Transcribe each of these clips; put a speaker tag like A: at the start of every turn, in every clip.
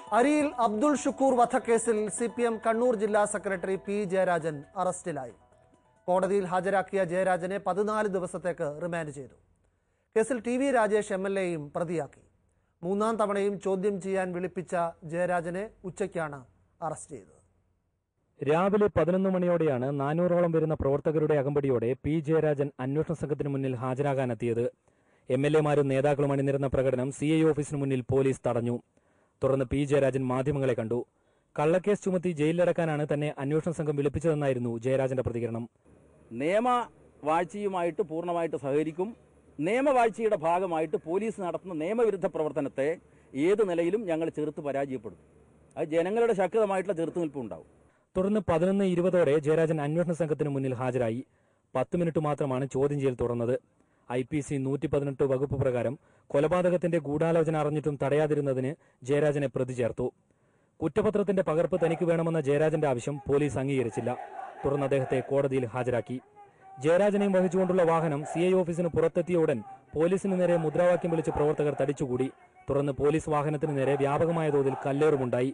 A: അരിയിൽ അബ്ദുൾ ഷുക്കൂർ വധക്കേസിൽ C P M Kannur ജില്ലാ സെക്രട്ടറി പി ജയരാജൻ അറസ്റ്റിലായി കോടതിയിൽ ഹാജരാക്കിയ ജയരാജനെ പതിനാല് ദിവസത്തേക്ക് റിമാൻഡ് ചെയ്തു കേസിൽ T V Rajesh M L എയും പ്രതിയാക്കി മൂന്നാം തവണയും ചോദ്യം ചെയ്യാൻ വിളിപ്പിച്ച ജയരാജനെ ഉച്ചയ്ക്കാണ് അറസ്റ്റ് ചെയ്തത്
B: രാവിലെ പതിനൊന്ന് മണിയോടെയാണ് നാനൂറോളം വരുന്ന പ്രവർത്തകരുടെ അകമ്പടിയോടെ പി ജയരാജൻ അന്വേഷണ സംഘത്തിന് മുന്നിൽ ഹാജരാകാനെത്തിയത് എം എൽ എമാരും നേതാക്കളും അണിനിരുന്ന പ്രകടനം സി ഐ ഓഫീസിന് മുന്നിൽ പോലീസ് തടഞ്ഞു തുടർന്ന് പി ജയരാജൻ മാധ്യമങ്ങളെ കണ്ടു കള്ളക്കേസ് ചുമത്തി ജയിലിലടക്കാനാണ് തന്നെ അന്വേഷണ സംഘം വിളിപ്പിച്ചതെന്നായിരുന്നു ജയരാജന്റെ പ്രതികരണം
C: നിയമവാഴ്ചയുമായിട്ട് പൂർണ്ണമായിട്ട് സഹകരിക്കും നിയമവാഴ്ചയുടെ ഭാഗമായിട്ട് പോലീസ് നടത്തുന്ന നിയമവിരുദ്ധ പ്രവർത്തനത്തെ ഏത് നിലയിലും ഞങ്ങൾ ചെറുത്ത് പരാജയപ്പെടും അത് ജനങ്ങളുടെ ശക്തമായിട്ടുള്ള ചെറുത്തുനിൽപ്പ് ഉണ്ടാവും
B: തുടർന്ന് പതിനൊന്ന് ഇരുപതോടെ ജയരാജൻ അന്വേഷണ സംഘത്തിന് മുന്നിൽ ഹാജരായി പത്ത് മിനിറ്റ് മാത്രമാണ് ചോദ്യം ചെയ്യൽ തുറന്നത് ഐ പി സി നൂറ്റി പതിനെട്ട് വകുപ്പ് പ്രകാരം കൊലപാതകത്തിന്റെ ഗൂഢാലോചന അറിഞ്ഞിട്ടും തടയാതിരുന്നതിന് ജയരാജനെ പ്രതി ചേർത്തു കുറ്റപത്രത്തിന്റെ പകർപ്പ് തനിക്ക് വേണമെന്ന ജയരാജന്റെ ആവശ്യം പോലീസ് അംഗീകരിച്ചില്ല തുടർന്ന് അദ്ദേഹത്തെ കോടതിയിൽ ഹാജരാക്കി ജയരാജനെയും വഹിച്ചുകൊണ്ടുള്ള വാഹനം സി ഐ ഓഫീസിന് പുറത്തെത്തിയ ഉടൻ പോലീസിന് നേരെ മുദ്രാവാക്യം വിളിച്ച് പ്രവർത്തകർ തടിച്ചുകൂടി തുടർന്ന് പോലീസ് വാഹനത്തിന് നേരെ വ്യാപകമായ തോതിൽ കല്ലേറുമുണ്ടായി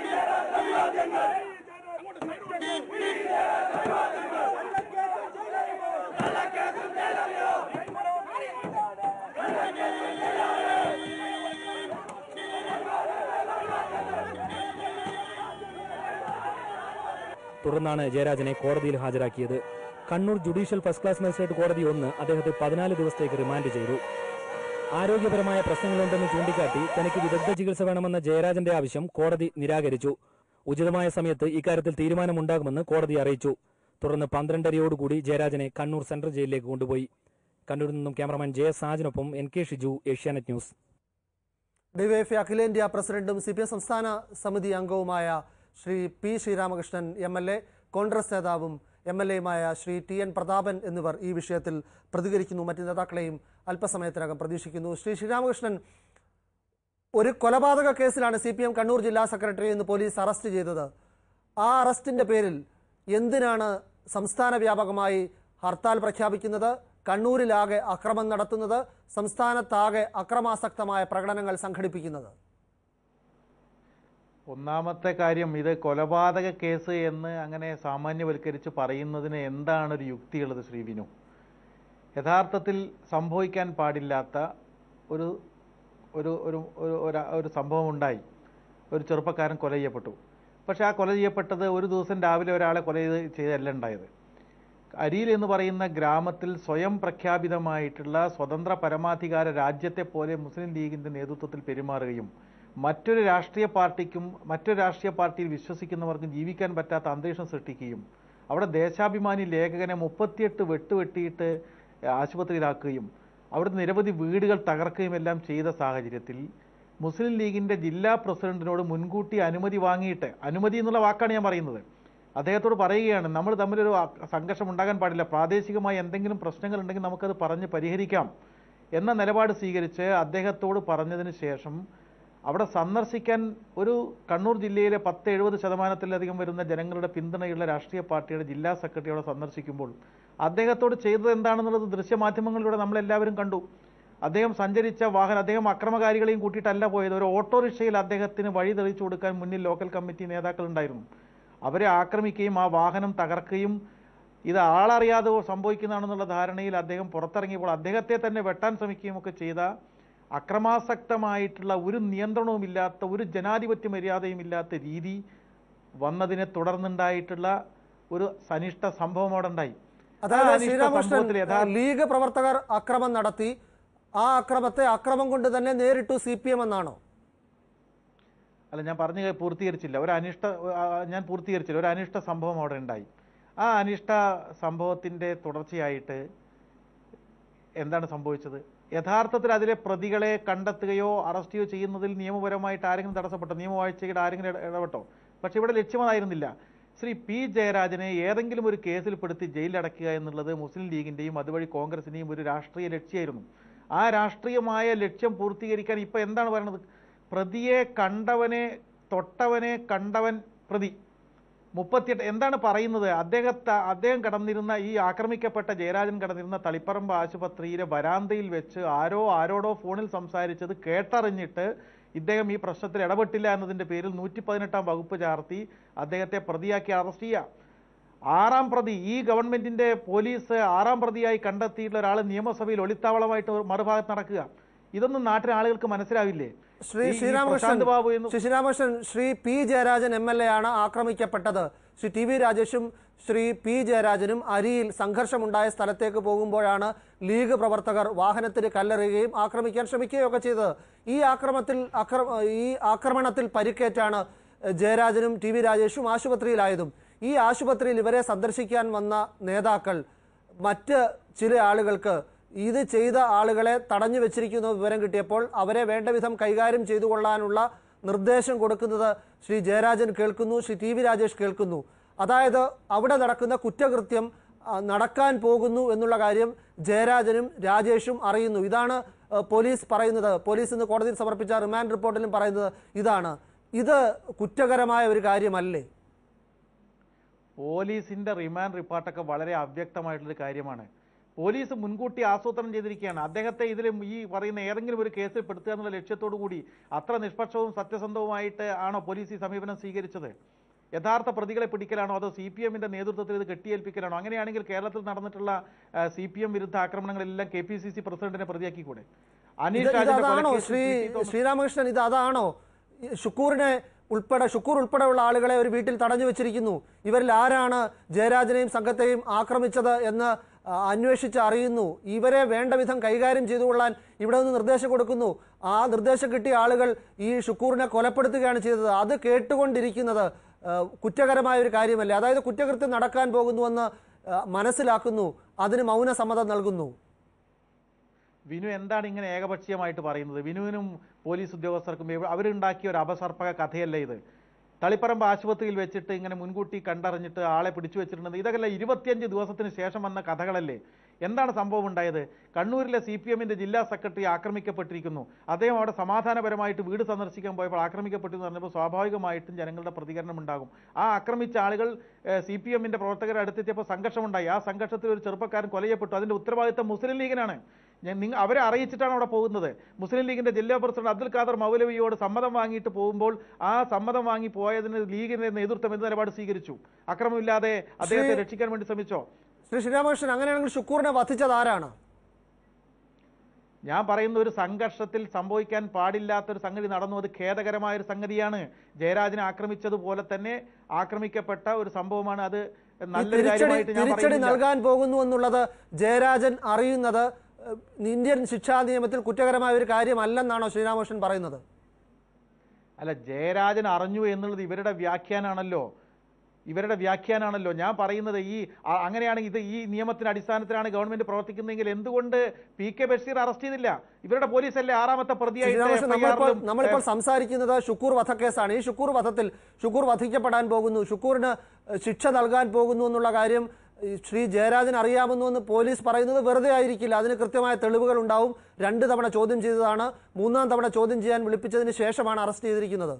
B: തുടർന്നാണ് ജയരാജനെ കോടതിയിൽ ഹാജരാക്കിയത് Kannur judicial first class magistrate കോടതി ഒന്ന് അദ്ദേഹത്തെ പതിനാല് ദിവസത്തേക്ക് റിമാൻഡ് ചെയ്തു ആരോഗ്യപരമായ പ്രശ്നങ്ങളുണ്ടെന്ന് ചൂണ്ടിക്കാട്ടി തനിക്ക് വിദഗ്ധ ചികിത്സ വേണമെന്ന ജയരാജന്റെ ആവശ്യം കോടതി നിരാകരിച്ചു ഉചിതമായ സമയത്ത് ഇക്കാര്യത്തിൽ തീരുമാനമുണ്ടാകുമെന്ന് കോടതി അറിയിച്ചു തുടർന്ന് പന്ത്രണ്ടരയോടുകൂടി ജയരാജനെ കണ്ണൂർ സെൻട്രൽ ജയിലിലേക്ക് കൊണ്ടുപോയി കണ്ണൂരിൽ നിന്നും ക്യാമറമാൻ ജെ സാജനൊപ്പം N K Shiju Asianet news
A: DYFI അഖിലേന്ത്യാ പ്രസിഡന്റും സി പി എം സംസ്ഥാന സമിതി അംഗവുമായ Shri P Sreeramakrishnan M L A Congress നേതാവും എം എൽ എയുമായ ശ്രീ ടി എൻ പ്രതാപൻ എന്നിവർ ഈ വിഷയത്തിൽ പ്രതികരിക്കുന്നു മറ്റ് നേതാക്കളെയും അല്പസമയത്തിനകം പ്രതീക്ഷിക്കുന്നു ശ്രീ ശ്രീരാമകൃഷ്ണൻ ഒരു കൊലപാതക കേസിലാണ് സി പി എം കണ്ണൂർ ജില്ലാ സെക്രട്ടറി ഇന്ന് പോലീസ് അറസ്റ്റ് ചെയ്തത് ആ അറസ്റ്റിന്റെ പേരിൽ എന്തിനാണ് സംസ്ഥാന വ്യാപകമായി ഹർത്താൽ പ്രഖ്യാപിക്കുന്നത് കണ്ണൂരിലാകെ അക്രമം നടത്തുന്നത് സംസ്ഥാനത്താകെ അക്രമാസക്തമായ പ്രകടനങ്ങൾ സംഘടിപ്പിക്കുന്നത്
D: ഒന്നാമത്തെ കാര്യം ഇത് കൊലപാതക കേസ് എന്ന് അങ്ങനെ സാമാന്യവൽക്കരിച്ച് പറയുന്നതിന് എന്താണ് ഒരു യുക്തിയുള്ളത് ശ്രീ വിനു യഥാർത്ഥത്തിൽ സംഭവിക്കാൻ പാടില്ലാത്ത ഒരു ഒരു ഒരു ഒരു ഒരു- ഒരു സംഭവം ഉണ്ടായി ഒരു ചെറുപ്പക്കാരൻ കൊല ചെയ്യപ്പെട്ടു പക്ഷേ ആ കൊല ചെയ്യപ്പെട്ടത് ഒരു ദിവസം രാവിലെ ഒരാളെ കൊല ചെയ്ത് ചെയ്തല്ല ഉണ്ടായത് അരിയിൽ എന്ന് പറയുന്ന ഗ്രാമത്തിൽ സ്വയം പ്രഖ്യാപിതമായിട്ടുള്ള സ്വതന്ത്ര പരമാധികാര രാജ്യത്തെ പോലെ മുസ്ലിം ലീഗിന്റെ നേതൃത്വത്തിൽ പെരുമാറുകയും മറ്റൊരു രാഷ്ട്രീയ പാർട്ടിക്കും മറ്റൊരു രാഷ്ട്രീയ പാർട്ടിയിൽ വിശ്വസിക്കുന്നവർക്കും ജീവിക്കാൻ പറ്റാത്ത അന്തരീക്ഷം സൃഷ്ടിക്കുകയും അവിടെ ദേശാഭിമാനി ലേഖകനെ മുപ്പത്തിയെട്ട് വെട്ടുവെട്ടിയിട്ട് ആശുപത്രിയിലാക്കുകയും അവിടുത്തെ നിരവധി വീടുകൾ തകർക്കുകയും എല്ലാം ചെയ്ത സാഹചര്യത്തിൽ മുസ്ലിം ലീഗിന്റെ ജില്ലാ പ്രസിഡന്റിനോട് മുൻകൂട്ടി അനുമതി വാങ്ങിയിട്ട് അനുമതി എന്നുള്ള വാക്കാണ് ഞാൻ പറയുന്നത് അദ്ദേഹത്തോട് പറയുകയാണ് നമ്മൾ തമ്മിലൊരു അ- സംഘർഷം ഉണ്ടാകാൻ പാടില്ല പ്രാദേശികമായി എന്തെങ്കിലും പ്രശ്നങ്ങൾ ഉണ്ടെങ്കിൽ നമുക്കത് പറഞ്ഞ് പരിഹരിക്കാം എന്ന നിലപാട് സ്വീകരിച്ച് അദ്ദേഹത്തോട് പറഞ്ഞതിന് ശേഷം അവിടെ സന്ദർശിക്കാൻ ഒരു കണ്ണൂർ ജില്ലയിലെ പത്ത് എഴുപത് ശതമാനത്തിലധികം വരുന്ന ജനങ്ങളുടെ പിന്തുണയുള്ള രാഷ്ട്രീയ പാർട്ടിയുടെ ജില്ലാ സെക്രട്ടറി അവിടെ സന്ദർശിക്കുമ്പോൾ അദ്ദേഹത്തോട് ചെയ്തത് എന്താണെന്നുള്ളത് ദൃശ്യമാധ്യമങ്ങളിലൂടെ നമ്മളെല്ലാവരും കണ്ടു അദ്ദേഹം സഞ്ചരിച്ച വാഹനം അദ്ദേഹം അക്രമകാരികളെയും കൂട്ടിയിട്ടല്ല പോയത് ഒരു ഓട്ടോറിക്ഷയിൽ അദ്ദേഹത്തിന് വഴി തെളിച്ചു കൊടുക്കാൻ മുന്നിൽ ലോക്കൽ കമ്മിറ്റി നേതാക്കൾ ഉണ്ടായിരുന്നു അവരെ ആക്രമിക്കുകയും ആ വാഹനം തകർക്കുകയും ഇത് ആളറിയാതെ സംഭവിക്കുന്നതാണെന്നുള്ള ധാരണയിൽ അദ്ദേഹം പുറത്തിറങ്ങിയപ്പോൾ അദ്ദേഹത്തെ തന്നെ വെട്ടാൻ ശ്രമിക്കുകയും ഒക്കെ ചെയ്ത അക്രമാസക്തമായിട്ടുള്ള ഒരു നിയന്ത്രണവുമില്ലാത്ത ഒരു ജനാധിപത്യ മര്യാദയും ഇല്ലാത്ത രീതി വന്നതിനെ തുടർന്നുണ്ടായിട്ടുള്ള ഒരു സനിഷ്ട സംഭവം അവിടെ ഉണ്ടായി ആ
A: അതായത്
D: അനിഷ്ട
A: ശ്രീരാമകൃഷ്ണൻ
D: സംഭവത്തിൽ യഥാർത്ഥ
A: ലീഗ് പ്രവർത്തകർ അക്രമം നടത്തി ആ അക്രമത്തെ അക്രമം കൊണ്ട് തന്നെ നേരിട്ടു സി പി എം എന്നാണോ
D: അല്ല ഞാൻ പറഞ്ഞു പൂർത്തീകരിച്ചില്ല ഒരു അനിഷ്ട ആ, ഞാൻ പൂർത്തീകരിച്ചില്ല ഒരു അനിഷ്ട സംഭവം അവിടെ ഉണ്ടായി ആ അനിഷ്ട സംഭവത്തിന്റെ തുടർച്ചയായിട്ട് എന്താണ് സംഭവിച്ചത് യഥാർത്ഥത്തിൽ അതിലെ പ്രതികളെ കണ്ടെത്തുകയോ അറസ്റ്റ് ചെയ്യുകയോ ചെയ്യുന്നതിൽ നിയമപരമായിട്ട് ആരെങ്കിലും തടസ്സപ്പെട്ടോ നിയമവാഴ്ചയുടെ ആരെങ്കിലും ഇട- ഇടപെട്ടോ പക്ഷെ ഇവിടെ ലക്ഷ്യമതായിരുന്നില്ല ശ്രീ പി ജയരാജനെ ഏതെങ്കിലും ഒരു കേസിൽപ്പെടുത്തി ജയിലിലടക്കുക എന്നുള്ളത് മുസ്ലിം ലീഗിന്റെയും അതുവഴി കോൺഗ്രസിന്റെയും ഒരു രാഷ്ട്രീയ ലക്ഷ്യമായിരുന്നു ആ രാഷ്ട്രീയമായ ലക്ഷ്യം പൂർത്തീകരിക്കാൻ ഇപ്പൊ എന്താണ് പറയുന്നത് പ്രതിയെ കണ്ടവനെ തൊട്ടവനെ കണ്ടവൻ പ്രതി മുപ്പത്തിയെട്ട് എന്താണ് പറയുന്നത് അദ്ദേഹത്തെ അദ്ദേഹം കടന്നിരുന്ന ഈ ആക്രമിക്കപ്പെട്ട ജയരാജൻ കടന്നിരുന്ന തളിപ്പറമ്പ് ആശുപത്രിയിലെ വരാന്തയിൽ വെച്ച് ആരോ ആരോടോ ഫോണിൽ സംസാരിച്ചത് കേട്ടറിഞ്ഞിട്ട് ഇദ്ദേഹം ഈ പ്രശ്നത്തിൽ ഇടപെട്ടില്ല എന്നതിൻ്റെ പേരിൽ നൂറ്റി പതിനെട്ടാം വകുപ്പ് ചാർത്തി അദ്ദേഹത്തെ പ്രതിയാക്കി അറസ്റ്റ് ചെയ്യുക ആറാം പ്രതി ഈ ഗവൺമെന്റിന്റെ പോലീസ് ആറാം പ്രതിയായി കണ്ടെത്തിയിട്ടുള്ള ഒരാൾ നിയമസഭയിൽ ഒളിത്താവളമായിട്ട് മറുഭാഗത്ത് നടക്കുക ഇതൊന്നും നാട്ടിലെ ആളുകൾക്ക് മനസ്സിലാവില്ലേ
A: ശ്രീ
D: ഈ- ഈ
A: ശ്രീരാമകൃഷ്ണൻ
D: പ്രശാന്ത് ബാബു എന്ന്
A: Shri Sreeramakrishnan Shri P Jayarajan M L A ആണ് ആക്രമിക്കപ്പെട്ടത് ശ്രീ ടി വി രാജേഷും ശ്രീ പി ജയരാജനും അരിയിൽ സംഘർഷമുണ്ടായ സ്ഥലത്തേക്ക് പോകുമ്പോഴാണ് ലീഗ് പ്രവർത്തകർ വാഹനത്തിന് കല്ലെറിയുകയും ആക്രമിക്കാൻ ശ്രമിക്കുകയും ഒക്കെ ചെയ്തത് ഈ ആക്രമത്തിൽ ആക്ര- ഈ ആക്രമണത്തിൽ പരിക്കേറ്റാണ് ജയരാജനും ടി വി രാജേഷും ആശുപത്രിയിലായതും ഈ ആശുപത്രിയിൽ ഇവരെ സന്ദർശിക്കാൻ വന്ന നേതാക്കൾ മറ്റ് ചില ആളുകൾക്ക് ഇത് ചെയ്ത ആളുകളെ തടഞ്ഞു വെച്ചിരിക്കുന്ന വിവരം കിട്ടിയപ്പോൾ അവരെ വേണ്ട വിധം കൈകാര്യം ചെയ്തു കൊള്ളാനുള്ള നിർദ്ദേശം കൊടുക്കുന്നത് ശ്രീ ജയരാജൻ കേൾക്കുന്നു ശ്രീ ടി വി രാജേഷ് കേൾക്കുന്നു അതായത് അവിടെ നടക്കുന്ന കുറ്റകൃത്യം ആ, നടക്കാൻ പോകുന്നു എന്നുള്ള കാര്യം ജയരാജനും രാജേഷും അറിയുന്നു ഇതാണ് ആ, പോലീസ് പറയുന്നത് പോലീസ് ഇന്ന് കോടതിയിൽ സമർപ്പിച്ച റിമാൻഡ് റിപ്പോർട്ടിലും പറയുന്നത് ഇതാണ് ഇത് കുറ്റകരമായ ഒരു കാര്യമല്ലേ
D: പോലീസിന്റെ റിമാൻഡ് റിപ്പോർട്ടൊക്കെ വളരെ അവ്യക്തമായിട്ടുള്ളൊരു കാര്യമാണ് പോലീസ് മുൻകൂട്ടി ആസൂത്രണം ചെയ്തിരിക്കുകയാണ് അദ്ദേഹത്തെ ഇതിൽ ഈ പറയുന്ന ഏതെങ്കിലും ഒരു കേസിൽ പെടുത്തുക എന്നുള്ള ലക്ഷ്യത്തോടു കൂടി അത്ര നിഷ്പക്ഷവും സത്യസന്ധവുമായിട്ട് ആണോ പോലീസ് ഈ സമീപനം സ്വീകരിച്ചത് യഥാർത്ഥ പ്രതികളെ പിടിക്കലാണോ അതോ സി പി എമ്മിന്റെ നേതൃത്വത്തിൽ ഇത് കെട്ടിയേൽപ്പിക്കലാണോ അങ്ങനെയാണെങ്കിൽ കേരളത്തിൽ നടന്നിട്ടുള്ള സി പി എം വിരുദ്ധ ആക്രമണങ്ങളെല്ലാം കെ പി സി സി പ്രസിഡന്റിനെ പ്രതിയാക്കിക്കൂടെ
A: ഇത്
D: അനീഷ്
A: ഇത്
D: രാജിന്റെ
A: അതാണോ
D: കൊലക്കേസിൽ
A: ശ്രീ
D: പി. ടി. തോമസ്
A: ശ്രീരാമകൃഷ്ണൻ ഇത് അതാണോ ഈ ഷുക്കൂറിനെ ഉൾപ്പെടെ ഷുക്കൂർ ഉൾപ്പെടെയുള്ള ആളുകളെ ഒരു വീട്ടിൽ തടഞ്ഞു വെച്ചിരിക്കുന്നു ഇവരിൽ ആരാണ് ജയരാജനെയും സംഘത്തെയും ആക്രമിച്ചത് എന്ന് ആ, അന്വേഷിച്ച് അറിയുന്നു ഇവരെ വേണ്ട വിധം കൈകാര്യം ചെയ്തുകൊള്ളാൻ ഇവിടെ നിന്ന് നിർദ്ദേശം കൊടുക്കുന്നു ആ നിർദ്ദേശം കിട്ടിയ ആളുകൾ ഈ ഷുക്കൂറിനെ കൊലപ്പെടുത്തുകയാണ് ചെയ്തത് അത് കേട്ടുകൊണ്ടിരിക്കുന്നത് ആ, കുറ്റകരമായ ഒരു കാര്യമല്ലേ അതായത് കുറ്റകൃത്യം നടക്കാൻ പോകുന്നുവെന്ന് ആ, മനസ്സിലാക്കുന്നു അതിന് മൗന സമ്മതം നൽകുന്നു
D: വിനു എന്താണ് ഇങ്ങനെ ഏകപക്ഷീയമായിട്ട് പറയുന്നത് വിനുവിനും പോലീസ് ഉദ്യോഗസ്ഥർക്കും ഇവ- അവരുണ്ടാക്കിയ ഒരു അപസർപ്പക കഥയല്ല ഇത് തളിപ്പറമ്പ് ആശുപത്രിയിൽ വെച്ചിട്ട് ഇങ്ങനെ മുൻകൂട്ടി കണ്ടറിഞ്ഞിട്ട് ആളെ പിടിച്ചു വെച്ചിട്ടുണ്ട് ഇതൊക്കെ ഇരുപത്തിയഞ്ച് ദിവസത്തിന് ശേഷം വന്ന കഥകളല്ലേ എന്താണ് സംഭവം ഉണ്ടായത് കണ്ണൂരിലെ സി പി എമ്മിന്റെ ജില്ലാ സെക്രട്ടറി ആക്രമിക്കപ്പെട്ടിരിക്കുന്നു അദ്ദേഹം അവിടെ സമാധാനപരമായിട്ട് വീട് സന്ദർശിക്കാൻ പോയപ്പോൾ ആക്രമിക്കപ്പെട്ടു എന്ന് പറഞ്ഞപ്പോൾ സ്വാഭാവികമായിട്ടും ജനങ്ങളുടെ പ്രതികരണം ഉണ്ടാകും ആ ആക്രമിച്ച ആളുകൾ സി പി എമ്മിന്റെ പ്രവർത്തകരെ അടുത്തെത്തിയപ്പോൾ സംഘർഷമുണ്ടായി ആ സംഘർഷത്തിൽ ഒരു ചെറുപ്പക്കാരൻ കൊല ചെയ്യപ്പെട്ടു അതിന്റെ ഉത്തരവാദിത്തം മുസ്ലിം ലീഗിനാണ് ഞാൻ നിങ്ങൾ അവരെ അറിയിച്ചിട്ടാണ് അവിടെ പോകുന്നത് മുസ്ലിം ലീഗിന്റെ ജില്ലാ പ്രസിഡന്റ് അബ്ദുൽ ഖാദർ മൗലവിയോട് സമ്മതം വാങ്ങിയിട്ട് പോകുമ്പോൾ ആ സമ്മതം വാങ്ങി പോയതിന് ലീഗിന്റെ നേതൃത്വം എന്ത് നിലപാട് സ്വീകരിച്ചു അക്രമമില്ലാതെ അദ്ദേഹത്തെ
A: ശ്രീ-
D: രക്ഷിക്കാൻ വേണ്ടി ശ്രമിച്ചോ
A: ശ്രീ ശ്രീരാമകൃഷ്ണൻ അങ്ങനെയാണെങ്കിൽ ഷുക്കൂറിനെ വധിച്ചത് ആരാണ്
D: ഞാൻ പറയുന്ന ഒരു സംഘർഷത്തിൽ സംഭവിക്കാൻ പാടില്ലാത്ത ഒരു സംഗതി നടന്നു അത് ഖേദകരമായ ഒരു സംഗതിയാണ് ജയരാജനെ ആക്രമിച്ചതുപോലെ തന്നെ ആക്രമിക്കപ്പെട്ട ഒരു സംഭവമാണ് അത്
A: ഈ
D: നല്ലൊരു
A: തിരിച്ചടി
D: കാര്യമായിട്ട് ഞാൻ
A: തിരിച്ചടി
D: പറയുന്നില്ല
A: നൽകാൻ പോകുന്നു എന്നുള്ളത് ജയരാജൻ അറിയുന്നത് ഏഹ്, ഇന്ത്യൻ ശിക്ഷാ നിയമത്തിൽ കുറ്റകരമായ ഒരു കാര്യമല്ലെന്നാണോ ശ്രീരാമകൃഷ്ണൻ പറയുന്നത്
D: അല്ല ജയരാജൻ അറിഞ്ഞു എന്നുള്ളത് ഇവരുടെ വ്യാഖ്യാനാണല്ലോ ഇവരുടെ വ്യാഖ്യാനാണല്ലോ ഞാൻ പറയുന്നത് ഈ ആ- അങ്ങനെയാണെങ്കിൽ ഇത് ഈ നിയമത്തിന്റെ അടിസ്ഥാനത്തിലാണ് ഗവൺമെന്റ് പ്രവർത്തിക്കുന്നതെങ്കിൽ എന്തുകൊണ്ട് പി കെ ബഷീർ അറസ്റ്റ് ചെയ്തില്ല ഇവരുടെ പോലീസല്ലേ ആറാമത്തെ പ്രതിയായിട്ട്
A: ശ്രീരാമകൃഷ്ണൻ നമ്മളിപ്പോൾ
D: FIR ലും,
A: നമ്മളിപ്പോൾ സംസാരിക്കുന്നത് ഷുക്കൂർ വധക്കേസാണ് ഈ ഷുക്കൂർ വധത്തിൽ ഷുക്കൂർ വധിക്കപ്പെടാൻ പോകുന്നു ഷുക്കൂറിന് ഏഹ്, ശിക്ഷ നൽകാൻ പോകുന്നു എന്നുള്ള കാര്യം ഈ ശ്രീ ജയരാജൻ അറിയാമെന്നു എന്ന് പോലീസ് പറയുന്നത് വെറുതെ ആയിരിക്കില്ല അതിന് കൃത്യമായ തെളിവുകൾ ഉണ്ടാവും രണ്ട് തവണ ചോദ്യം ചെയ്തതാണ് മൂന്നാം തവണ ചോദ്യം ചെയ്യാൻ വിളിപ്പിച്ചതിന് ശേഷമാണ് അറസ്റ്റ് ചെയ്തിരിക്കുന്നത്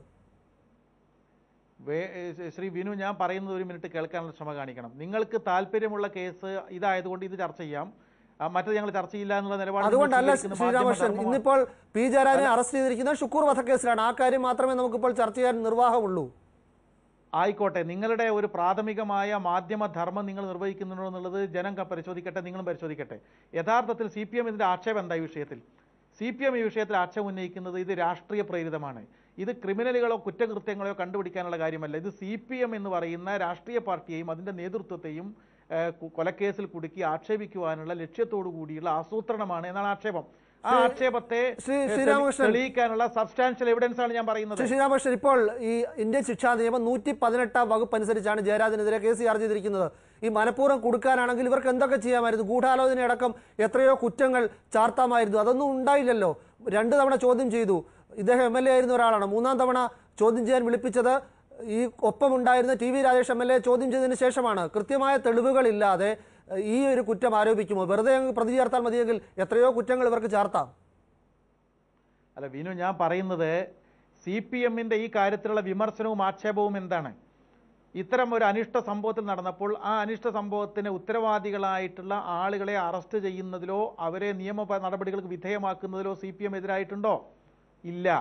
D: വേ- ഏ, ശ്രീ വിനു ഞാൻ പറയുന്നത് ഒരു മിനിറ്റ് കേൾക്കാനുള്ള ക്ഷമ കാണിക്കണം നിങ്ങൾക്ക് താല്പര്യമുള്ള കേസ് ഇതായതുകൊണ്ട് ഇത് ചർച്ച ചെയ്യാം ആ, മറ്റത് ഞങ്ങൾ ചർച്ച ചെയ്യില്ല എന്നുള്ള നിലപാട് നിങ്ങൾ
A: അതുകൊണ്ടല്ല
D: സ്വീകരിക്കുന്നത്
A: ശ്രീരാമകൃഷ്ണൻ
D: മാധ്യമധർമ്മമാണ്.
A: ഇന്നിപ്പോൾ പി ജയരാജനെ അറസ്റ്റ് ചെയ്തിരിക്കുന്നത് ഷുക്കൂർ വധക്കേസിലാണ് ആ കാര്യം മാത്രമേ നമുക്കിപ്പോൾ ചർച്ച ചെയ്യാൻ നിർവാഹമുള്ളൂ
D: ആയിക്കോട്ടെ നിങ്ങളുടെ ഒരു പ്രാഥമികമായ മാധ്യമധർമ്മം നിങ്ങൾ നിർവഹിക്കുന്നുണ്ടോ എന്നുള്ളത് ജനം ക- പരിശോധിക്കട്ടെ നിങ്ങളും പരിശോധിക്കട്ടെ യഥാർത്ഥത്തിൽ സി പി എം ഇതിന്റെ ആക്ഷേപം എന്താ ഈ വിഷയത്തിൽ സി പി എം ഈ വിഷയത്തിൽ ആക്ഷേപം ഉന്നയിക്കുന്നത് ഇത് രാഷ്ട്രീയ പ്രേരിതമാണ് ഇത് ക്രിമിനലുകളോ കുറ്റകൃത്യങ്ങളോ കണ്ടുപിടിക്കാനുള്ള കാര്യമല്ല ഇത് സി പി എം എന്ന് പറയുന്ന രാഷ്ട്രീയ പാർട്ടിയെയും അതിന്റെ നേതൃത്വത്തെയും ഏഹ്, കു- കൊലക്കേസിൽ കുടുക്കി ആക്ഷേപിക്കുവാനുള്ള ലക്ഷ്യത്തോടു കൂടിയുള്ള ആസൂത്രണമാണ് എന്നാണ് ആക്ഷേപം ആ
A: ശ്രീ-
D: ആക്ഷേപത്തെ
A: ശ്രീ-
D: ഏഹ്, തെളി-
A: ശ്രീരാമകൃഷ്ണൻ.
D: തെളിയിക്കാനുള്ള സബ്സ്റ്റാൻഷ്യൽ എവിഡൻസ് ആണ് ഞാൻ പറയുന്നത്
A: ശ്രീ ശ്രീരാമകൃഷ്ണൻ ഇപ്പോൾ ഈ ഇന്ത്യൻ ശിക്ഷാ നിയമം നൂറ്റി പതിനെട്ടാം വകുപ്പ് അനുസരിച്ചാണ് ജയരാജനെതിരെ കേസ് ചാർജ് ചെയ്തിരിക്കുന്നത് ഈ മനഃപൂർവ്വം കൊടുക്കാനാണെങ്കിൽ ഇവർക്ക് എന്തൊക്കെ ചെയ്യാമായിരുന്നു ഗൂഢാലോചനയടക്കം എത്രയോ കുറ്റങ്ങൾ ചാർത്താമായിരുന്നു അതൊന്നും ഉണ്ടായില്ലല്ലോ രണ്ട് തവണ ചോദ്യം ചെയ്തു ഇദ്ദേഹം എം എൽ എ ആയിരുന്ന ഒരാളാണ് മൂന്നാം തവണ ചോദ്യം ചെയ്യാൻ വിളിപ്പിച്ചത് ഈ ഒപ്പമുണ്ടായിരുന്ന T V Rajesh M L A ചോദ്യം ചെയ്തതിന് ശേഷമാണ് കൃത്യമായ തെളിവുകളില്ലാതെ ഏഹ്, ഈ ഒരു കുറ്റം ആരോപിക്കുമോ വെറുതെ അങ്ങ് പ്രതി ചേർത്താൽ മതിയെങ്കിൽ എത്രയോ കുറ്റങ്ങൾ ഇവർക്ക് ചാർത്താം
D: അല്ല വിനു ഞാൻ പറയുന്നത് സി പി എമ്മിന്റെ ഈ കാര്യത്തിലുള്ള വിമർശനവും ആക്ഷേപവും എന്താണ് ഇത്തരം ഒരു അനിഷ്ട സംഭവത്തിൽ നടന്നപ്പോൾ ആ അനിഷ്ട സംഭവത്തിന് ഉത്തരവാദികളായിട്ടുള്ള ആളുകളെ അറസ്റ്റ് ചെയ്യുന്നതിലോ അവരെ നിയമ പ- നടപടികൾക്ക് വിധേയമാക്കുന്നതിലോ സി പി എം എതിരായിട്ടുണ്ടോ ഇല്ല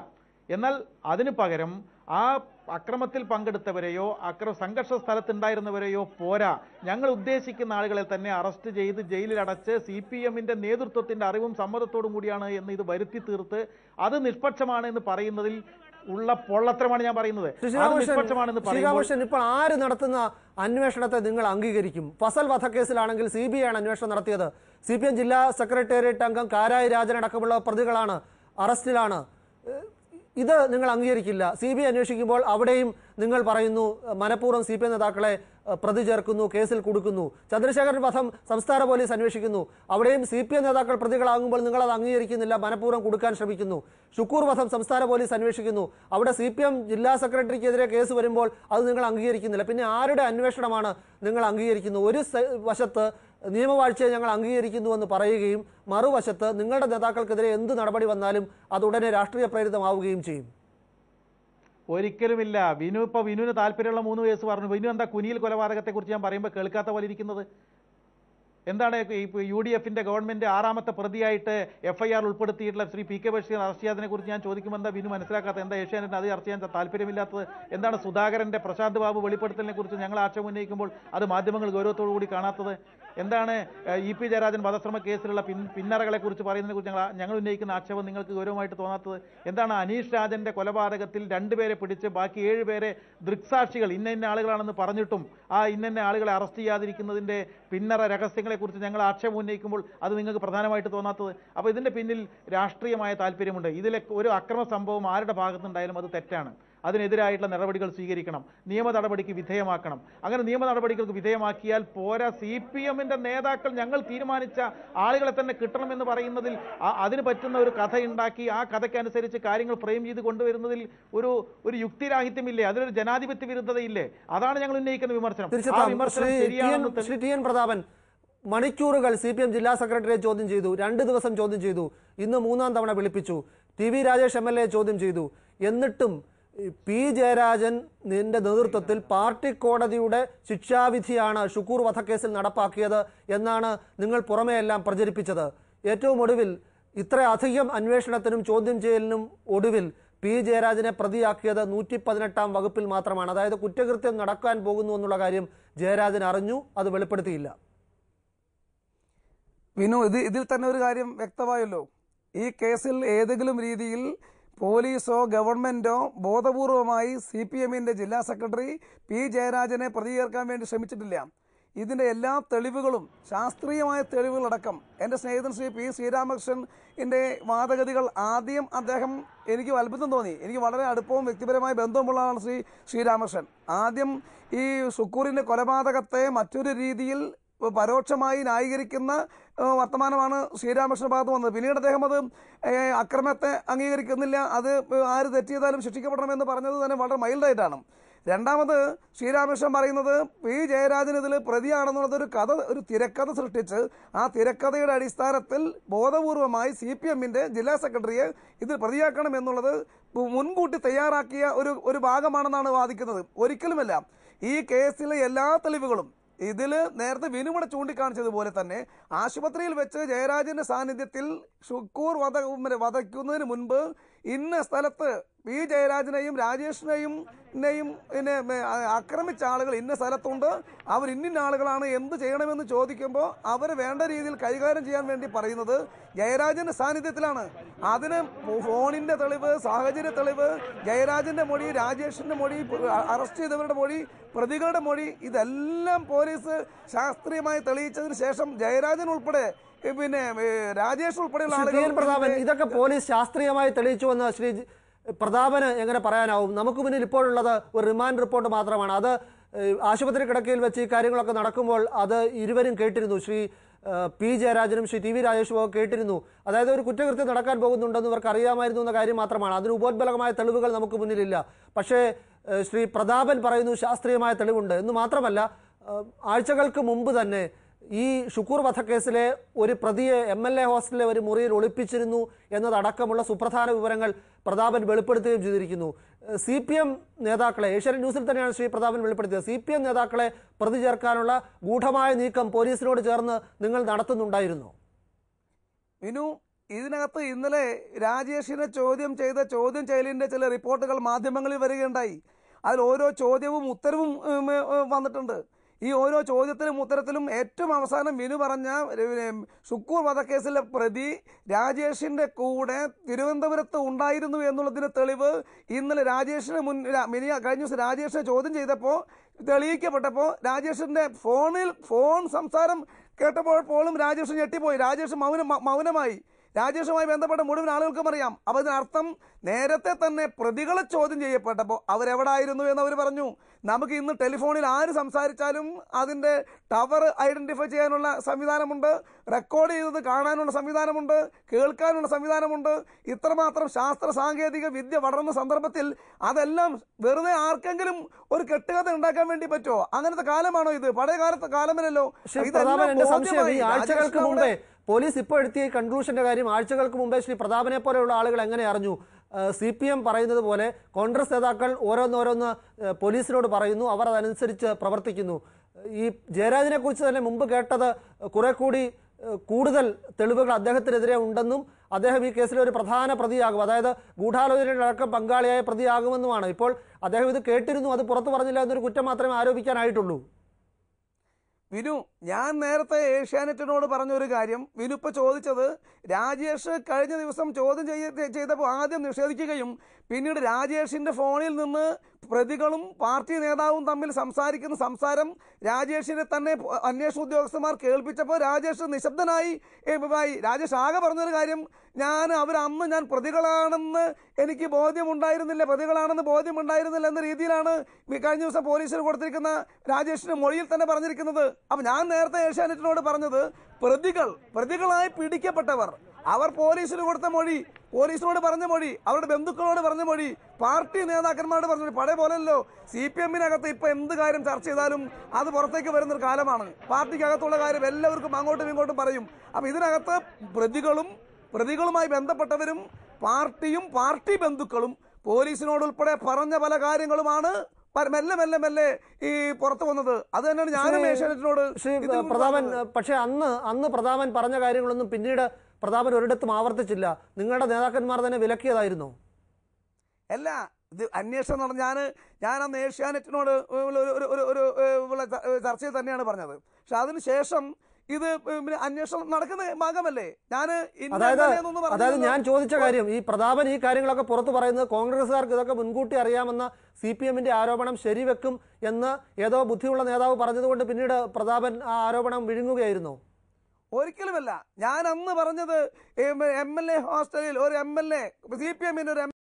D: എന്നാൽ അതിന് പകരം ആ അക്രമത്തിൽ പങ്കെടുത്തവരെയോ അക്ര സംഘർഷ സ്ഥലത്തുണ്ടായിരുന്നവരെയോ പോരാ ഞങ്ങൾ ഉദ്ദേശിക്കുന്ന ആളുകളെ തന്നെ അറസ്റ്റ് ചെയ്ത് ജയിലിൽ അടച്ച് സി പി എമ്മിന്റെ നേതൃത്വത്തിന്റെ അറിവും സമ്മതത്തോടും കൂടിയാണ് എന്ന് ഇത് വരുത്തി തീർത്ത് അത് നിഷ്പക്ഷമാണ് എന്ന് പറയുന്നതിൽ ഉള്ള പൊള്ളത്തരമാണ് ഞാൻ പറയുന്നത്
A: ശ്രീ
D: അത്
A: ശ്രീരാമകൃഷ്ണൻ
D: നിഷ്പക്ഷമാണെന്ന് പറയുമ്പോൾ
A: ശ്രീരാമകൃഷ്ണൻ ഇപ്പോൾ ആര് നടത്തുന്ന അന്വേഷണത്തെ നിങ്ങൾ അംഗീകരിക്കും ഫസൽ വധക്കേസിലാണെങ്കിൽ സി ബി ഐ ആണ് അന്വേഷണം നടത്തിയത് സി പി എം ജില്ലാ സെക്രട്ടേറിയറ്റ് അംഗം കാരായി രാജൻ അടക്കമുള്ള പ്രതികളാണ് അറസ്റ്റിലാണ് ഏഹ് ഇത് നിങ്ങൾ അംഗീകരിക്കില്ല സി ബി ഐ അന്വേഷിക്കുമ്പോൾ അവിടെയും നിങ്ങൾ പറയുന്നു ഏഹ് മനഃപൂർവ്വം സി പി എം നേതാക്കളെ ഏഹ് പ്രതി ചേർക്കുന്നു കേസിൽ കൊടുക്കുന്നു ചന്ദ്രശേഖരൻ വധം സംസ്ഥാന പോലീസ് അന്വേഷിക്കുന്നു അവിടെയും സി പി എം നേതാക്കൾ പ്രതികളാകുമ്പോൾ നിങ്ങൾ അത് അംഗീകരിക്കുന്നില്ല മനഃപൂർവ്വം കൊടുക്കാൻ ശ്രമിക്കുന്നു ഷുക്കൂർ വധം സംസ്ഥാന പോലീസ് അന്വേഷിക്കുന്നു അവിടെ സി പി എം ജില്ലാ സെക്രട്ടറിക്കെതിരെ കേസ് വരുമ്പോൾ അത് നിങ്ങൾ അംഗീകരിക്കുന്നില്ല പിന്നെ ആരുടെ അന്വേഷണമാണ് നിങ്ങൾ അംഗീകരിക്കുന്നത് ഒരു സ- വശത്ത് നിയമവാഴ്ചയെ ഞങ്ങൾ അംഗീകരിക്കുന്നുവെന്ന് പറയുകയും മറുവശത്ത് നിങ്ങളുടെ നേതാക്കൾക്കെതിരെ എന്ത് നടപടി വന്നാലും അത് ഉടനെ രാഷ്ട്രീയ പ്രേരിതമാവുകയും ചെയ്യും
D: ഒരിക്കലുമില്ല വിനു ഇപ്പൊ വിനുവിന് താല്പര്യമുള്ള മൂന്ന് വയസ്സ് പറഞ്ഞു വിനു എന്താ കുനിയിൽ കൊലപാതകത്തെ കുറിച്ച് ഞാൻ പറയുമ്പോൾ കേൾക്കാത്ത പോലെ ഇരിക്കുന്നത് എന്താണ് ഈ യു ഡി എഫിന്റെ ഗവൺമെന്റ് ആറാമത്തെ പ്രതിയായിട്ട് എഫ് ഐ ആർ ഉൾപ്പെടുത്തിയിട്ടുള്ള Shri P K Basheer arrest ചെയ്യാതിനെ കുറിച്ച് ഞാൻ ചോദിക്കുമ്പോൾ എന്താ വിനു മനസ്സിലാക്കാത്ത എന്താ ഏഷ്യാനെറ്റ് അത് ചർച്ച ചെയ്യാൻ താല്പര്യമില്ലാത്തത് എന്താണ് സുധാകരന്റെ പ്രശാന്ത് ബാബു വെളിപ്പെടുത്തലിനെ കുറിച്ച് ഞങ്ങൾ ആക്ഷേപം ഉന്നയിക്കുമ്പോൾ അത് മാധ്യമങ്ങൾ ഗൗരവത്തോടു കൂടി കാണാത്തത് എന്താണ് ഏഹ്, ഇ പി ജയരാജൻ വധശ്രമ കേസിലുള്ള പിൻ പിന്നറകളെ കുറിച്ച് പറയുന്നതിനെ കുറിച്ച് ഞങ്ങൾ ഞങ്ങൾ ഉന്നയിക്കുന്ന ആക്ഷേപം നിങ്ങൾക്ക് ഗൗരവമായിട്ട് തോന്നാത്തത് എന്താണ് അനീഷ് രാജന്റെ കൊലപാതകത്തിൽ രണ്ടുപേരെ പിടിച്ച് ബാക്കി ഏഴ് പേരെ ദൃക്സാക്ഷികൾ ഇന്ന ഇന്ന ആളുകളാണെന്ന് പറഞ്ഞിട്ടും ആ ഇന്ന ഇന്ന ആളുകളെ അറസ്റ്റ് ചെയ്യാതിരിക്കുന്നതിന്റെ പിന്നറ രഹസ്യങ്ങളെ കുറിച്ച് ഞങ്ങൾ ആക്ഷേപം ഉന്നയിക്കുമ്പോൾ അത് നിങ്ങൾക്ക് പ്രധാനമായിട്ട് തോന്നാത്തത് അപ്പോൾ ഇതിന്റെ പിന്നിൽ രാഷ്ട്രീയമായ താല്പര്യമുണ്ട് ഇതിലെ ഒരു അക്രമ സംഭവം ആരുടെ ഭാഗത്തുനിന്നുണ്ടായാലും അത് തെറ്റാണ് അതിനെതിരായിട്ടുള്ള നടപടികൾ സ്വീകരിക്കണം നിയമ നടപടിക്ക് വിധേയമാക്കണം അങ്ങനെ നിയമ നടപടികൾക്ക് വിധേയമാക്കിയാൽ പോരാ സി പി എമ്മിന്റെ നേതാക്കൾ ഞങ്ങൾ തീരുമാനിച്ച ആളുകളെ തന്നെ കിട്ടണമെന്ന് പറയുന്നതിൽ ആ- അതിന് പറ്റുന്ന ഒരു കഥ ഉണ്ടാക്കി ആ കഥയ്ക്കനുസരിച്ച് കാര്യങ്ങൾ ഫ്രെയിം ചെയ്ത് കൊണ്ടുവരുന്നതിൽ ഒരു ഒരു യുക്തിരാഹിത്യമില്ലേ അതിലൊരു ജനാധിപത്യ വിരുദ്ധതയില്ലേ അതാണ് ഞങ്ങൾ ഉന്നയിക്കുന്ന വിമർശനം ആ
A: തിരിച്ചെത്താം
D: വിമർശനം
A: ശ്രീ ടി എൻ
D: ശരിയാണെന്ന് തെളി-
A: ശ്രീ ടി എൻ പ്രതാപൻ മണിക്കൂറുകൾ സി പി എം ജില്ലാ സെക്രട്ടറിയെ ചോദ്യം ചെയ്തു രണ്ട് ദിവസം ചോദ്യം ചെയ്തു ഇന്ന് മൂന്നാം തവണ വിളിപ്പിച്ചു T V Rajesh M L A ചോദ്യം ചെയ്തു എന്നിട്ടും ഈ പി ജയരാജൻ നിന്റെ നേതൃത്വത്തിൽ പാർട്ടി കോടതിയുടെ ശിക്ഷാവിധിയാണ് ഷുക്കൂർ വധക്കേസിൽ നടപ്പാക്കിയത് എന്നാണ് നിങ്ങൾ പുറമെയെല്ലാം പ്രചരിപ്പിച്ചത് ഏറ്റവും ഒടുവിൽ ഇത്ര അധികം അന്വേഷണത്തിനും ചോദ്യം ചെയ്യലിനും ഒടുവിൽ പി ജയരാജനെ പ്രതിയാക്കിയത് നൂറ്റി പതിനെട്ടാം വകുപ്പിൽ മാത്രമാണ് അതായത് കുറ്റകൃത്യം നടക്കാൻ പോകുന്നു എന്നുള്ള കാര്യം ജയരാജൻ അറിഞ്ഞു അത് വെളിപ്പെടുത്തിയില്ല
E: വിനു ഇത് ഇതിൽ തന്നെ ഒരു കാര്യം വ്യക്തമായല്ലോ ഈ കേസിൽ ഏതെങ്കിലും രീതിയിൽ പോലീസോ ഗവൺമെന്റോ ബോധപൂർവമായി സി പി എമ്മിന്റെ ജില്ലാ സെക്രട്ടറി പി ജയരാജനെ പ്രതി ചേർക്കാൻ വേണ്ടി ശ്രമിച്ചിട്ടില്ല ഇതിന്റെ എല്ലാ തെളിവുകളും ശാസ്ത്രീയമായ തെളിവുകളടക്കം എൻ്റെ സ്നേഹിതൻ ശ്രീ പി ശ്രീരാമകൃഷ്ണൻ്റെ വാദഗതികൾ ആദ്യം അദ്ദേഹം എനിക്ക് അത്ഭുതം തോന്നി എനിക്ക് വളരെ അടുപ്പവും വ്യക്തിപരമായ ബന്ധവുമുള്ള ആളാണ് ശ്രീ ശ്രീരാമകൃഷ്ണൻ ആദ്യം ഈ സുക്കൂറിന്റെ കൊലപാതകത്തെ മറ്റൊരു രീതിയിൽ പരോക്ഷമായി ന്യായീകരിക്കുന്ന ഏഹ്, വർത്തമാനമാണ് ശ്രീരാമകൃഷ്ണ ഭാഗത്ത് വന്നത് പിന്നീട് അദ്ദേഹം അത് ഏഹ്, അക്രമത്തെ അംഗീകരിക്കുന്നില്ല അത് ആര് തെറ്റ് ചെയ്താലും ശിക്ഷിക്കപ്പെടണമെന്ന് പറഞ്ഞത് തന്നെ വളരെ മൈൽഡായിട്ടാണ് രണ്ടാമത് ശ്രീരാമകൃഷ്ണൻ പറയുന്നത് പി ജയരാജൻ ഇതിൽ പ്രതിയാണെന്നുള്ളത് ഒരു കഥ ഒരു തിരക്കഥ സൃഷ്ടിച്ച് ആ തിരക്കഥയുടെ അടിസ്ഥാനത്തിൽ ബോധപൂർവമായി സി പി എമ്മിന്റെ ജില്ലാ സെക്രട്ടറിയെ ഇതിൽ പ്രതിയാക്കണം എന്നുള്ളത് മുൻകൂട്ടി തയ്യാറാക്കിയ ഒരു ഒരു ഭാഗമാണെന്നാണ് വാദിക്കുന്നത് ഒരിക്കലുമല്ല ഈ കേസിലെ എല്ലാ തെളിവുകളും ഇതിൽ നേരത്തെ വിനുമട ചൂണ്ടിക്കാണിച്ചതുപോലെ തന്നെ ആശുപത്രിയിൽ വെച്ച് ജയരാജന്റെ സാന്നിധ്യത്തിൽ ഷുക്കൂർ വധ വധയ്ക്കുന്നതിന് മുൻപ് ഇന്ന സ്ഥലത്ത് പി ജയരാജനെയും രാജേഷിനെയും നെയും പിന്നെ മേ- ആ- ആക്രമിച്ച ആളുകൾ ഇന്ന സ്ഥലത്തുണ്ട് അവർ ഇന്നിന്ന ആളുകളാണ് എന്ത് ചെയ്യണമെന്ന് ചോദിക്കുമ്പോൾ അവരെ വേണ്ട രീതിയിൽ കൈകാര്യം ചെയ്യാൻ വേണ്ടി പറയുന്നത് ജയരാജന്റെ സാന്നിധ്യത്തിലാണ് അതിന് ഫോണിന്റെ തെളിവ് സാഹചര്യ തെളിവ് ജയരാജന്റെ മൊഴി രാജേഷിന്റെ മൊഴി അ- അറസ്റ്റ് ചെയ്തവരുടെ മൊഴി പ്രതികളുടെ മൊഴി ഇതെല്ലാം പോലീസ് ശാസ്ത്രീയമായി തെളിയിച്ചതിന് ശേഷം ജയരാജൻ ഉൾപ്പെടെ ഏ, പിന്നെ ഏ, രാജേഷ് ഉൾപ്പെടെയുള്ള
A: ശ്രീ ടി എൻ പ്രതാപൻ
E: ആളുകൾ
A: ഇതൊക്കെ പോലീസ് ശാസ്ത്രീയമായി തെളിയിച്ചുവെന്ന് ശ്രീ ജി- പ്രതാപന് എങ്ങനെ പറയാനാവും നമുക്ക് മുന്നിൽ ഇപ്പോഴുള്ളത് ഒരു റിമാൻഡ് റിപ്പോർട്ട് മാത്രമാണ് അത് ഏഹ്, ആശുപത്രി കിടക്കയിൽ വെച്ച് ഈ കാര്യങ്ങളൊക്കെ നടക്കുമ്പോൾ അത് ഇരുവരും കേട്ടിരുന്നു ശ്രീ ഏഹ്, പി ജയരാജനും ശ്രീ ടി വി രാജേഷും ഒക്കെ കേട്ടിരുന്നു അതായത് ഒരു കുറ്റകൃത്യം നടക്കാൻ പോകുന്നുണ്ടെന്ന് ഇവർക്ക് അറിയാമായിരുന്നു എന്ന കാര്യം മാത്രമാണ് അതിന് ഉപോത്ബലകമായ തെളിവുകൾ നമുക്ക് മുന്നിലില്ല പക്ഷേ ഏഹ്, ശ്രീ പ്രതാപൻ പറയുന്നു ശാസ്ത്രീയമായ തെളിവുണ്ട് എന്ന് മാത്രമല്ല ഏഹ്, ആഴ്ചകൾക്ക് മുമ്പ് തന്നെ ഈ ഷുക്കൂർ വധക്കേസിലെ ഒരു പ്രതിയെ എം എൽ എ ഹോസ്റ്റലിലെ ഒരു മുറിയിൽ ഒളിപ്പിച്ചിരുന്നു എന്നതടക്കമുള്ള സുപ്രധാന വിവരങ്ങൾ പ്രതാപൻ വെളിപ്പെടുത്തുകയും ചെയ്തിരിക്കുന്നു സി പി എം നേതാക്കളെ ഏഷ്യാനെറ്റ് ന്യൂസിൽ തന്നെയാണ് ശ്രീ പ്രതാപൻ വെളിപ്പെടുത്തിയത് സി പി എം നേതാക്കളെ പ്രതി ചേർക്കാനുള്ള ഗൂഢമായ നീക്കം പോലീസിനോട് ചേർന്ന് നിങ്ങൾ നടത്തുന്നുണ്ടായിരുന്നു
E: വിനു ഇതിനകത്ത് ഇന്നലെ രാജേഷിനെ ചോദ്യം ചെയ്ത ചോദ്യം ചെയ്യലിന്റെ ചില റിപ്പോർട്ടുകൾ മാധ്യമങ്ങളിൽ വരികയുണ്ടായി അതിൽ ഓരോ ചോദ്യവും ഉത്തരവും ഉം, ഉം, വന്നിട്ടുണ്ട് ഈ ഓരോ ചോദ്യത്തിലും ഉത്തരത്തിലും ഏറ്റവും അവസാനം വിനു പറഞ്ഞ ഉം, ഷുക്കൂർ വധക്കേസിലെ പ്രതി രാജേഷിന്റെ കൂടെ തിരുവനന്തപുരത്ത് ഉണ്ടായിരുന്നു എന്നുള്ളതിന് തെളിവ് ഇന്നലെ രാജേഷിന് മുൻ രാ- മിനി കഴിഞ്ഞ ദിവസം രാജേഷിനെ ചോദ്യം ചെയ്തപ്പോൾ തെളിയിക്കപ്പെട്ടപ്പോൾ രാജേഷിന്റെ ഫോണിൽ ഫോൺ സംസാരം കേട്ടപ്പോൾ പോലും രാജേഷ് ഞെട്ടിപ്പോയി രാജേഷ് മൗനം മ- മൗനമായി രാജേഷുമായി ബന്ധപ്പെട്ട മുഴുവൻ ആളുകൾക്കും അറിയാം അപ്പൊ ഇതിനർത്ഥം നേരത്തെ തന്നെ പ്രതികളെ ചോദ്യം ചെയ്യപ്പെട്ടപ്പോൾ അവരെവിടായിരുന്നു എന്ന് അവർ പറഞ്ഞു നമുക്ക് ഇന്ന് ടെലിഫോണിൽ ആര് സംസാരിച്ചാലും അതിന്റെ ടവർ ഐഡന്റിഫൈ ചെയ്യാനുള്ള സംവിധാനമുണ്ട് റെക്കോർഡ് ചെയ്തത് കാണാനുള്ള സംവിധാനമുണ്ട് കേൾക്കാനുള്ള സംവിധാനമുണ്ട് ഇത്രമാത്രം ശാസ്ത്ര സാങ്കേതിക വിദ്യ വളർന്ന സന്ദർഭത്തിൽ അതെല്ലാം വെറുതെ ആർക്കെങ്കിലും ഒരു കെട്ടുകഥ ഉണ്ടാക്കാൻ വേണ്ടി പറ്റുമോ അങ്ങനത്തെ കാലമാണോ ഇത് പഴയ കാലത്തെ കാലമല്ലല്ലോ
A: ശ്രീ
E: ഇതെല്ലാം
A: പ്രതാപൻ എന്റെ സംശയം ഈ
E: ബോധ്യമായി.
A: ആഴ്ചകൾക്ക്
E: രാജേഷിന്
A: മുമ്പേ
E: അവിടെ-
A: പോലീസ് ഇപ്പോൾ എത്തിയ കൺക്ലൂഷന്റെ കാര്യം ആഴ്ചകൾക്ക് മുമ്പേ ശ്രീ പ്രതാപനെ പോലെയുള്ള ആളുകൾ എങ്ങനെ അറിഞ്ഞു സി പി എം പറയുന്നത് പോലെ കോൺഗ്രസ് നേതാക്കൾ ഓരോന്നോരോന്ന് ഏഹ്, പോലീസിനോട് പറയുന്നു അവർ അതനുസരിച്ച് പ്രവർത്തിക്കുന്നു ഈ ജയരാജനെ കുറിച്ച് തന്നെ മുമ്പ് കേട്ടത് കുറെ കൂടി ഏഹ്, കൂടുതൽ തെളിവുകൾ അദ്ദേഹത്തിനെതിരെ ഉണ്ടെന്നും അദ്ദേഹം ഈ കേസിലെ ഒരു പ്രധാന പ്രതിയാകും അതായത് ഗൂഢാലോചനയുടെ അടക്കം പങ്കാളിയായ പ്രതിയാകുമെന്നുമാണ് ഇപ്പോൾ അദ്ദേഹം ഇത് കേട്ടിരുന്നു അത് പുറത്തു പറഞ്ഞില്ല എന്നൊരു കുറ്റം മാത്രമേ ആരോപിക്കാനായിട്ടുള്ളൂ
E: വിനു ഞാൻ നേരത്തെ ഏഷ്യാനെറ്റിനോട് പറഞ്ഞൊരു കാര്യം വിനു ഇപ്പൊ ചോദിച്ചത് രാജേഷ് കഴിഞ്ഞ ദിവസം ചോദ്യം ചെയ്യ ചെയ്തപ്പോൾ ആദ്യം നിഷേധിക്കുകയും പിന്നീട് രാജേഷിന്റെ ഫോണിൽ നിന്ന് പ്രതികളും പാർട്ടി നേതാവും തമ്മിൽ സംസാരിക്കുന്ന സംസാരം രാജേഷിനെ തന്നെ പ- അന്വേഷണ ഉദ്യോഗസ്ഥന്മാർ കേൾപ്പിച്ചപ്പോൾ രാജേഷ് നിശബ്ദനായി ഏ, ആയി. രാജേഷ് ആകെ പറഞ്ഞൊരു കാര്യം ഞാൻ അവർ അന്ന് ഞാൻ പ്രതികളാണെന്ന് എനിക്ക് ബോധ്യമുണ്ടായിരുന്നില്ല പ്രതികളാണെന്ന് ബോധ്യമുണ്ടായിരുന്നില്ല എന്ന രീതിയിലാണ് ഈ കഴിഞ്ഞ ദിവസം പോലീസിന് കൊടുത്തിരിക്കുന്ന രാജേഷിന്റെ മൊഴിയിൽ തന്നെ പറഞ്ഞിരിക്കുന്നത് അപ്പൊ ഞാൻ നേരത്തെ ഏഷ്യാനെറ്റിനോട് പറഞ്ഞത് പ്രതികൾ പ്രതികളായി പിടിക്കപ്പെട്ടവർ അവർ പോലീസിന് കൊടുത്ത മൊഴി പോലീസിനോട് പറഞ്ഞ മൊഴി അവരുടെ ബന്ധുക്കളോട് പറഞ്ഞ മൊഴി പാർട്ടി നേതാക്കന്മാരോട് പറഞ്ഞ മൊഴി പഴയ പോലെയല്ലോ സി പി എമ്മിനകത്ത് ഇപ്പൊ എന്ത് കാര്യം ചർച്ച ചെയ്താലും അത് പുറത്തേക്ക് വരുന്ന ഒരു കാലമാണ് പാർട്ടിക്കകത്തുള്ള കാര്യം എല്ലാവർക്കും അങ്ങോട്ടും ഇങ്ങോട്ടും പറയും അപ്പൊ ഇതിനകത്ത് പ്രതികളും പ്രതികളുമായി ബന്ധപ്പെട്ടവരും പാർട്ടിയും പാർട്ടി ബന്ധുക്കളും പോലീസിനോട് ഉൾപ്പെടെ പറഞ്ഞ പല കാര്യങ്ങളുമാണ് പ- മെല്ലെ മെല്ലെ മെല്ലെ ഈ പുറത്തു വന്നത് അത് തന്നെയാണ് ഞാനും
A: ശ്രീ-
E: ഏഷ്യാനെറ്റിനോട്
A: ശ്രീ
E: ഇതിൽ നിന്ന്
A: പ്രതാപൻ
E: പറഞ്ഞത്.
A: പക്ഷെ അന്ന് അന്ന് പ്രതാപൻ പറഞ്ഞ കാര്യങ്ങളൊന്നും പിന്നീട് പ്രതാപൻ ഒരിടത്തും ആവർത്തിച്ചില്ല നിങ്ങളുടെ നേതാക്കന്മാർ തന്നെ വിലക്കിയതായിരുന്നു
E: അല്ല ഇത് അന്വേഷണം നടന്ന ഞാൻ ഞാൻ അന്ന് ഏഷ്യാനെറ്റിനോട് ഒരു ഒരു ഒരു ഒരു ഏഹ്, ഉള്ള ച- ഏഹ്, ചർച്ചയിൽ തന്നെയാണ് പറഞ്ഞത് പക്ഷെ അതിന് ശേഷം ഇത് പിന്നെ അന്വേഷണം നടക്കുന്ന ഭാഗമല്ലേ ഞാൻ
A: അതായത് അതായത് ഞാൻ ചോദിച്ച കാര്യം ഈ പ്രതാപൻ ഈ കാര്യങ്ങളൊക്കെ പുറത്തു പറയുന്നത് കോൺഗ്രസ്സുകാർക്ക് ഇതൊക്കെ മുൻകൂട്ടി അറിയാമെന്ന സി പി എമ്മിന്റെ ആരോപണം ശരിവെക്കും എന്ന് ഏതോ ബുദ്ധിയുള്ള നേതാവ് പറഞ്ഞതുകൊണ്ട് പിന്നീട് പ്രതാപൻ ആ ആരോപണം വിഴുങ്ങുകയായിരുന്നു
E: ഒരിക്കലുമല്ല ഞാൻ അന്ന് പറഞ്ഞത് എം എൽ എ ഹോസ്റ്റലിൽ ഒരു M L A C P എമ്മിന്റെ ഒരു